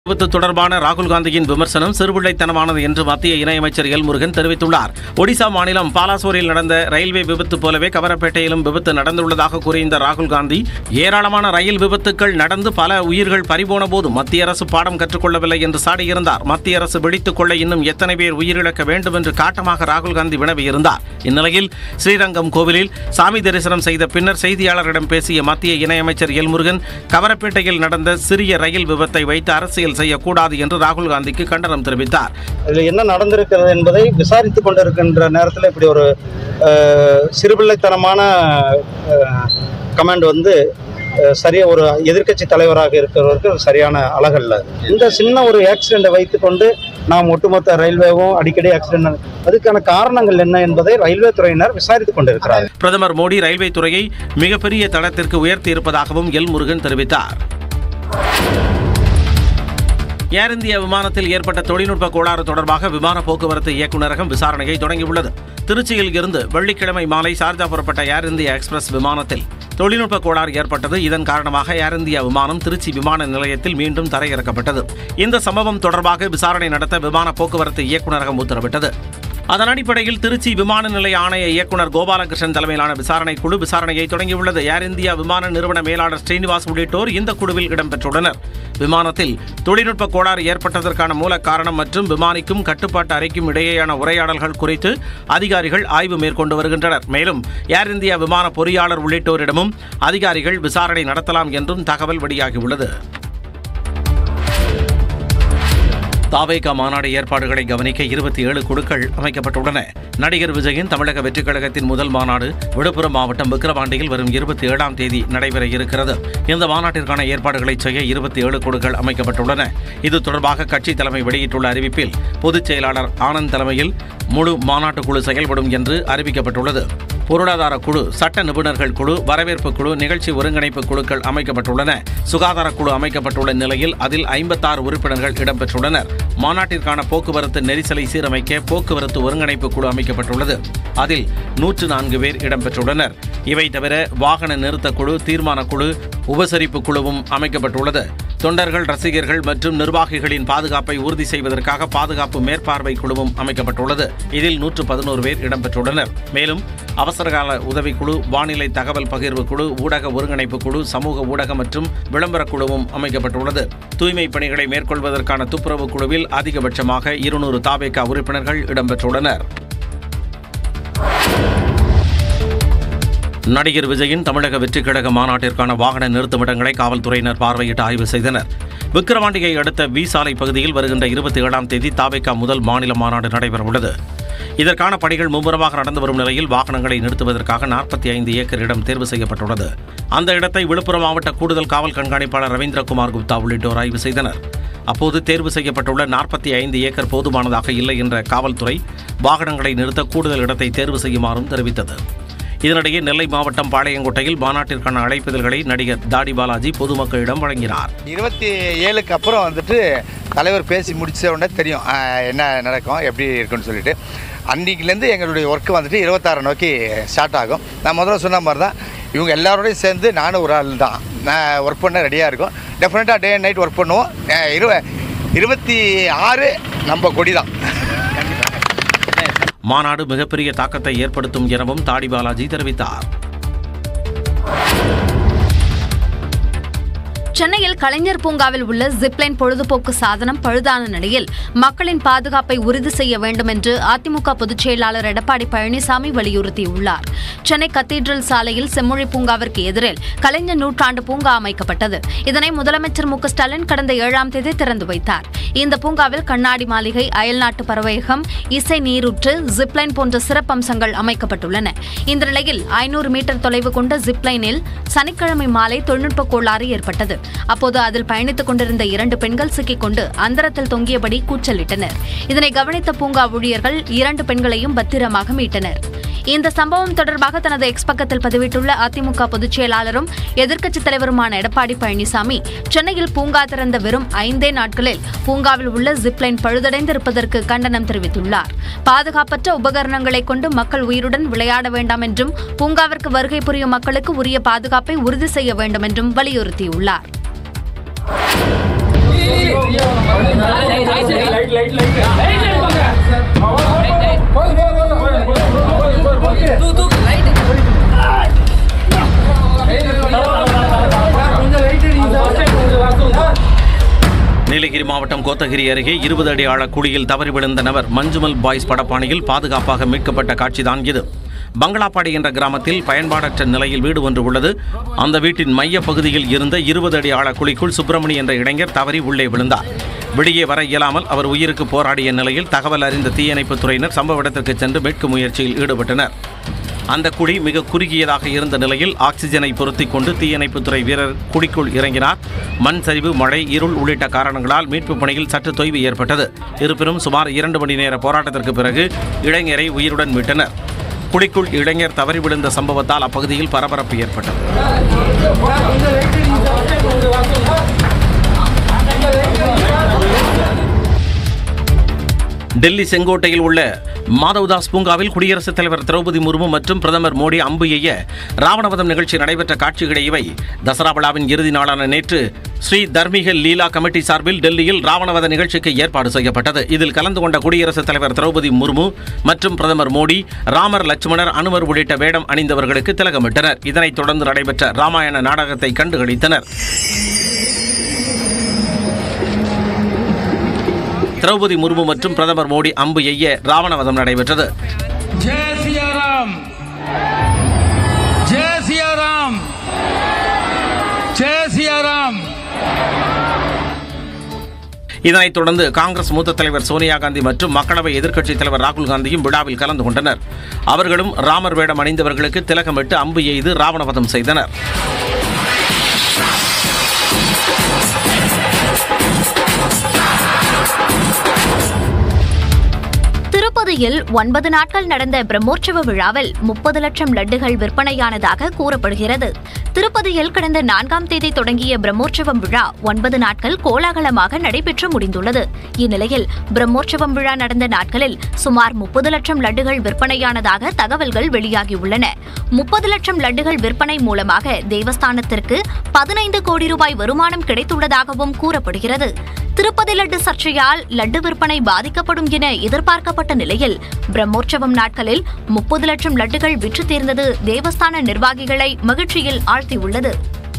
விபத்து தொடர்பான ராகுல் காந்தியின் விமர்சனம் சிறுபிள்ளைத்தனமானது என்று மத்திய இணையமைச்சர் எல் முருகன் தெரிவித்துள்ளார் ஒடிசா மாநிலம் பாலாசோரில் நடந்த ரயில்வே விபத்து போலவே கவரப்பேட்டையிலும் விபத்து நடந்துள்ளதாக கூறியிருந்த ராகுல் காந்தி ஏராளமான ரயில் விபத்துக்கள் நடந்து பல உயிர்கள் பறிபோன போது மத்திய அரசு பாடம் கற்றுக்கொள்ளவில்லை என்று சாடியிருந்தார் மத்திய அரசு வெடித்துக் கொள்ள இன்னும் எத்தனை பேர் உயிரிழக்க வேண்டும் என்று காட்டமாக ராகுல் காந்தி வினவியிருந்தார் இந்நிலையில் ஸ்ரீரங்கம் கோவிலில் சாமி தரிசனம் செய்த பின்னர் செய்தியாளர்களிடம் பேசிய மத்திய இணையமைச்சர் எல் முருகன் கவரப்பேட்டையில் நடந்த சிறிய ரயில் விபத்தை வைத்து அரசியல் செய்யக்கூடாது என்று ராகுல் காந்திக்கு கண்டனம் தெரிவித்தார் இதில் என்ன நடந்திருக்கிறது என்பதை விசாரித்து கொண்டிருக்கின்ற நேரத்தில் இப்படி ஒரு அஹ், சிறுபிள்ளைத்தனமான கமாண்ட் வந்து அஹ், சரியா ஒரு எதிர்க்கட்சி தலைவராக இருக்கிறவருக்கு அது சரியான அழகல்ல இந்த சின்ன ஒரு ஆக்சிடெண்ட்டை வைத்துக்கொண்டு நாம் ஒட்டுமொத்த ரயில்வேவும் அடிக்கடி ஆக்சிடென்ட் அதுக்கான காரணங்கள் என்ன என்பதை ரயில்வே துறையினர் விசாரித்துக் கொண்டிருக்கிறார்கள் பிரதமர் மோடி ரயில்வே துறையை மிகப்பெரிய தளத்திற்கு உயர்த்தி இருப்பதாகவும் எல் முருகன் தெரிவித்தார் ஏர் இந்தியா விமானத்தில் ஏற்பட்ட தொழில்நுட்ப கோளாறு தொடர்பாக விமான போக்குவரத்து இயக்குநரகம் விசாரணையை தொடங்கியுள்ளது திருச்சியில் இருந்து வெள்ளிக்கிழமை மாலை சார்ஜா புறப்பட்ட ஏர் இந்தியா எக்ஸ்பிரஸ் விமானத்தில் தொழில்நுட்ப கோளாறு ஏற்பட்டது இதன் காரணமாக ஏர் இந்தியா விமானம் திருச்சி விமான நிலையத்தில் மீண்டும் தரையிறக்கப்பட்டது இந்த சம்பவம் தொடர்பாக விசாரணை நடத்த விமான போக்குவரத்து இயக்குநரகம் உத்தரவிட்டது அதன் அடிப்படையில் திருச்சி விமான நிலைய ஆணைய இயக்குநர் கோபாலகிருஷ்ணன் தலைமையிலான விசாரணை குழு விசாரணையை தொடங்கியுள்ளது ஏர் இந்தியா விமான நிறுவன மேலாளர் ஸ்ரீனிவாஸ் உள்ளிட்டோர் இந்த குழுவில் இடம்பெற்றுள்ளனர் விமானத்தில் தொழில்நுட்ப கோளாறு ஏற்பட்டதற்கான மூல காரணம் மற்றும் விமானிக்கும் கட்டுப்பாட்டு அறைக்கும் இடையேயான உரையாடல்கள் குறித்து அதிகாரிகள் ஆய்வு மேற்கொண்டு வருகின்றனர் மேலும் ஏர் இந்தியா விமான பொறியாளர் உள்ளிட்டோரிடமும் அதிகாரிகள் விசாரணை நடத்தலாம் என்றும் தகவல் வெளியாகியுள்ளது தாவேகா மாநாடு ஏற்பாடுகளை கவனிக்க இருபத்தி ஏழு குழுக்கள் அமைக்கப்பட்டுள்ளன நடிகர் விஜயின் தமிழக வெற்றிக் கழகத்தின் முதல் மாநாடு விழுப்புரம் மாவட்டம் விக்கிரவாண்டியில் வரும் இருபத்தி ஏழாம் தேதி நடைபெற இருக்கிறது இந்த மாநாட்டிற்கான ஏற்பாடுகளை செய்ய இருபத்தி ஏழு குழுக்கள் அமைக்கப்பட்டுள்ளன இது தொடர்பாக கட்சி தலைமை வெளியிட்டுள்ள அறிவிப்பில் பொதுச் செயலாளர் ஆனந்த் தலைமையில் முழு மாநாட்டு குழு செயல்படும் என்று அறிவிக்கப்பட்டுள்ளது பொருளாதார குழு சட்ட நிபுணர்கள் குழு வரவேற்பு குழு நிகழ்ச்சி ஒருங்கிணைப்பு குழுக்கள் அமைக்கப்பட்டுள்ளன சுகாதார குழு அமைக்கப்பட்டுள்ள நிலையில் அதில் ஐம்பத்தாறு உறுப்பினர்கள் இடம்பெற்றுள்ளனர் மாநாட்டிற்கான போக்குவரத்து நெரிசலை சீரமைக்க போக்குவரத்து ஒருங்கிணைப்பு குழு அமைக்கப்பட்டுள்ளது அதில் நூற்று நான்கு பேர் இடம்பெற்றுள்ளனர் இவை தவிர வாகன நிறுத்த குழு தீர்மான குழு உபசரிப்பு குழுவும் அமைக்கப்பட்டுள்ளது தொண்டர்கள் ரசிகர்கள் மற்றும் நிர்வாகிகளின் பாதுகாப்பை உறுதி செய்வதற்காக பாதுகாப்பு மேற்பார்வை குழுவும் அமைக்கப்பட்டுள்ளது இதில் நூற்று பதினோரு பேர் இடம்பெற்றுள்ளனர் மேலும் அவசரகால உதவிக்குழு வானிலை தகவல் பகிர்வு குழு ஊடக ஒருங்கிணைப்பு குழு சமூக ஊடக மற்றும் விளம்பர குழுவும் அமைக்கப்பட்டுள்ளது தூய்மை பணிகளை மேற்கொள்வதற்கான துப்புரவு குழுவில் அதிகபட்சமாக இருநூறு தாவேகா உறுப்பினர்கள் இடம்பெற்றுள்ளனர் நடிகர் விஜயின் தமிழக வெற்றிக் கழக மாநாட்டிற்கான வாகன நிறுத்துமிடங்களை காவல்துறையினர் பார்வையிட்டு ஆய்வு செய்தனர் விக்கிரவாண்டியை அடுத்த வி சாலை பகுதியில் வருகின்ற இருபத்தி ஏழாம் தேதி தாவேகா முதல் மாநில மாநாடு நடைபெறவுள்ளது இதற்கான பணிகள் மும்முரமாக நடந்து வரும் நிலையில் வாகனங்களை நிறுத்துவதற்காக நாற்பத்தி ஐந்து ஏக்கர் இடம் தேர்வு செய்யப்பட்டுள்ளது அந்த இடத்தை விழுப்புரம் மாவட்ட கூடுதல் காவல் கண்காணிப்பாளர் ரவீந்திரகுமார் குப்தா உள்ளிட்டோர் ஆய்வு செய்தனர் அப்போது தேர்வு செய்யப்பட்டுள்ள நாற்பத்தி ஐந்து ஏக்கர் போதுமானதாக இல்லை என்ற காவல்துறை வாகனங்களை நிறுத்த கூடுதல் இடத்தை தேர்வு செய்யுமாறும் தெரிவித்தது இதனிடையே நெல்லை மாவட்டம் பாளையங்கோட்டையில் மாநாட்டிற்கான அழைப்பிதழ்களை நடிகர் தாடி பாலாஜி பொதுமக்களிடம் வழங்கினார் இருபத்தி ஏழுக்கு அப்புறம் வந்துட்டு தலைவர் பேசி முடிச்ச உடனே தெரியும் ஆஹ், என்ன நடக்கும் எப்படி இருக்குன்னு சொல்லிட்டு அன்றைக்கிலேருந்து எங்களுடைய ஒர்க்கு வந்துட்டு இருபத்தாறு நோக்கி ஸ்டார்ட் ஆகும் நான் முதல்ல சொன்ன மாதிரி தான் இவங்க எல்லாரோடையும் சேர்ந்து நானும் ஒரு ஆள் தான் நான் ஒர்க் பண்ண ரெடியாக இருக்கும் டெஃபினட்டாக டே அண்ட் நைட் ஒர்க் பண்ணுவோம் ஆஹ், இருவ இருபத்தி ஆறு நம்ம கொடி தான் மாநாடு மிகப்பெரிய தாக்கத்தை ஏற்படுத்தும் எனவும் தாடி பாலாஜி தெரிவித்தார் சென்னையில் கலைஞர் பூங்காவில் உள்ள ஜிப்லைன் பொழுதுபோக்கு சாதனம் பழுதான நிலையில் மக்களின் பாதுகாப்பை உறுதி செய்ய வேண்டும் என்று அதிமுக பொதுச் செயலாளர் எடப்பாடி பழனிசாமி வலியுறுத்தியுள்ளார் சென்னை கத்தீட்ரல் சாலையில் செம்மொழி பூங்காவிற்கு எதிரில் கலைஞர் நூற்றாண்டு பூங்கா அமைக்கப்பட்டது இதனை முதலமைச்சர் மு க ஸ்டாலின் கடந்த ஏழாம் தேதி திறந்து வைத்தார் இந்த பூங்காவில் கண்ணாடி மாளிகை அயல்நாட்டு பறவையகம் இசை நீரூற்று ஜிப்லைன் போன்ற சிறப்பம்சங்கள் அமைக்கப்பட்டுள்ளன இந்த நிலையில் ஐநூறு மீட்டர் தொலைவு கொண்ட ஜிப்லைனில் சனிக்கிழமை மாலை தொழில்நுட்ப கோளாறு ஏற்பட்டது அப்போது அதில் பயணித்துக் கொண்டிருந்த இரண்டு பெண்கள் சிக்கிக் கொண்டு அந்தரத்தில் தொங்கியபடி கூச்சலிட்டனர் இதனை கவனித்த பூங்கா ஊழியர்கள் இரண்டு பெண்களையும் பத்திரமாக மீட்டனர் இந்த சம்பவம் தொடர்பாக தனது எக்ஸ் பக்கத்தில் பதிவிட்டுள்ள அதிமுக பொதுச் செயலாளரும் எதிர்க்கட்சித் தலைவருமான எடப்பாடி பழனிசாமி சென்னையில் பூங்கா திறந்த வெறும் ஐந்தே நாட்களில் பூங்காவில் உள்ள ஜிப்லைன் பழுதடைந்திருப்பதற்கு கண்டனம் தெரிவித்துள்ளார் பாதுகாப்பற்ற உபகரணங்களை கொண்டு மக்கள் உயிருடன் விளையாட வேண்டாம் என்றும் பூங்காவிற்கு வருகை புரியும் மக்களுக்கு உரிய பாதுகாப்பை உறுதி செய்ய வேண்டும் என்றும் வலியுறுத்தியுள்ளார் நீலகிரி மாவட்டம் கோத்தகிரி அருகே இருபது அடி ஆழ குழியில் தவறி விழுந்த நபர் மஞ்சுமல் பாய்ஸ் படப்பாணியில் பாதுகாப்பாக மீட்கப்பட்ட காட்சிதான் இது பங்களாப்பாடி என்ற கிராமத்தில் பயன்பாடற்ற நிலையில் வீடு ஒன்று உள்ளது அந்த வீட்டின் மைய பகுதியில் இருந்த இருபது அடி ஆழ குழிக்குள் சுப்பிரமணி என்ற இளைஞர் தவறி உள்ளே விழுந்தார் வெளியே வர இயலாமல் அவர் உயிருக்கு போராடிய நிலையில் தகவல் அறிந்த தீயணைப்புத் துறையினர் சம்பவ இடத்திற்கு சென்று மீட்கும் முயற்சியில் ஈடுபட்டனர் அந்த குழி மிக குறுகியதாக இருந்த நிலையில் ஆக்சிஜனை பொருத்திக் கொண்டு தீயணைப்புத்துறை வீரர் குழிக்குள் இறங்கினார் மண் சரிவு மழை இருள் உள்ளிட்ட காரணங்களால் மீட்புப் பணியில் சற்று தொய்வு ஏற்பட்டது இருப்பினும் சுமார் இரண்டு மணி நேர போராட்டத்திற்கு பிறகு இளைஞரை உயிருடன் மீட்டனர் குழிக்குள் இளைஞர் தவறி விழுந்த சம்பவத்தால் அப்பகுதியில் பரபரப்பு ஏற்பட்டது டெல்லி செங்கோட்டையில் உள்ள மாதவ்தாஸ் பூங்காவில் குடியரசுத் தலைவர் திரௌபதி முர்மு மற்றும் பிரதமர் மோடி அம்பு எய்ய ராவணவதம் நிகழ்ச்சி நடைபெற்ற காட்சிகளை இவை தசரா விழாவின் இறுதி நாளான நேற்று ஸ்ரீ தர்மிக லீலா கமிட்டி சார்பில் டெல்லியில் ராவணவத நிகழ்ச்சிக்கு ஏற்பாடு செய்யப்பட்டது இதில் கலந்து கொண்ட குடியரசுத் தலைவர் திரௌபதி முர்மு மற்றும் பிரதமர் மோடி ராமர் லட்சுமணர் அனுமர் உள்ளிட்ட வேடம் அணிந்தவர்களுக்கு திலகமிட்டனர் இதனைத் தொடர்ந்து நடைபெற்ற ராமாயண நாடகத்தை கண்டுகளித்தனர் திரௌபதி முர்மு மற்றும் பிரதமர் மோடி அம்பு எய்ய ராவணவதம் நடைபெற்றது जय सिया राम जय सिया राम जय सिया राम இதனைத் தொடர்ந்து காங்கிரஸ் மூத்த தலைவர் சோனியா காந்தி மற்றும் மக்களவை எதிர்க்கட்சித் தலைவர் ராகுல் காந்தியும் விழாவில் கலந்து கொண்டனர் அவர்களும் ராமர் வேடம் அணிந்தவர்களுக்கு திலகமிட்டு அம்பு எய்து ராவணவதம் செய்தனர் திருப்பதியில் ஒன்பது நாட்கள் நடந்த பிரம்மோற்சவ விழாவில் முப்பது லட்சம் லட்டுகள் விற்பனையானதாக கூறப்படுகிறது திருப்பதியில் கடந்த நான்காம் தேதி தொடங்கிய பிரம்மோற்சவம் விழா ஒன்பது நாட்கள் கோலாகலமாக நடைபெற்று முடிந்துள்ளது இந்நிலையில் பிரம்மோற்சவம் விழா நடந்த நாட்களில் சுமார் முப்பது லட்சம் லட்டுகள் விற்பனையானதாக தகவல்கள் வெளியாகியுள்ளன முப்பது லட்சம் லட்டுகள் விற்பனை மூலமாக தேவஸ்தானத்திற்கு பதினைந்து கோடி ரூபாய் வருமானம் கிடைத்துள்ளதாகவும் கூறப்படுகிறது திருப்பதி லட்டு சர்ச்சையால் லட்டு விற்பனை பாதிக்கப்படும் என எதிர்பார்க்கப்பட்ட நிலையில் பிரம்மோற்சவம் நாட்களில் முப்பது லட்சம் லட்டுகள் விற்று தீர்ந்தது தேவஸ்தான நிர்வாகிகளை மகிழ்ச்சியில் ஆழ்த்தியுள்ளது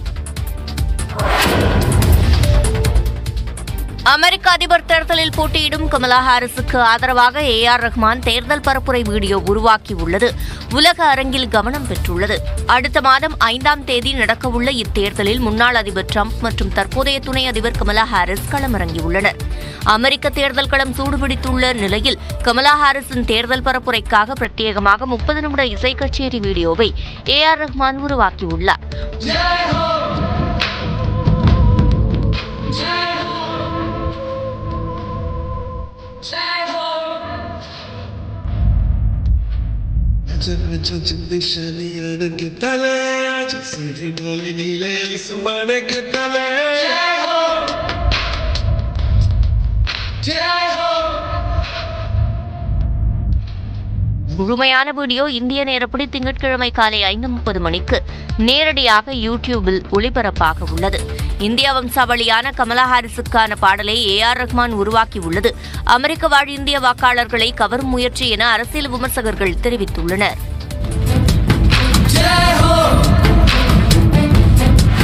அமெரிக்க அதிபர் தேர்தலில் போட்டியிடும் கமலா ஹாரிஸுக்கு ஆதரவாக ஏ ஆர் ரஹ்மான் தேர்தல் பரப்புரை வீடியோ உருவாக்கியுள்ளது உலக அரங்கில் கவனம் பெற்றுள்ளது அடுத்த மாதம் ஐந்தாம் தேதி நடக்கவுள்ள இத்தேர்தலில் முன்னாள் அதிபர் ட்ரம்ப் மற்றும் தற்போதைய துணை அதிபர் கமலா ஹாரிஸ் களமிறங்கியுள்ளனர் அமெரிக்க தேர்தல் களம் சூடுபிடித்துள்ள நிலையில் கமலா ஹாரிஸின் தேர்தல் பரப்புரைக்காக பிரத்யேகமாக முப்பது நிமிட இசை கச்சேரி வீடியோவை ஏ ஆர் ரஹ்மான் உருவாக்கியுள்ளார் முழுமையான வீடியோ இந்திய நேரப்படி திங்கட்கிழமை காலை ஐந்து முப்பது மணிக்கு நேரடியாக யூடியூபில் ஒளிபரப்பாக உள்ளது இந்திய வம்சாவளியான கமலா ஹாரிஸுக்கான பாடலை ஏ ஆர் ரஹ்மான் உருவாக்கியுள்ளது அமெரிக்க வாழ் இந்திய வாக்காளர்களை கவரும் முயற்சி என அரசியல் விமர்சகர்கள் தெரிவித்துள்ளனர் जय हो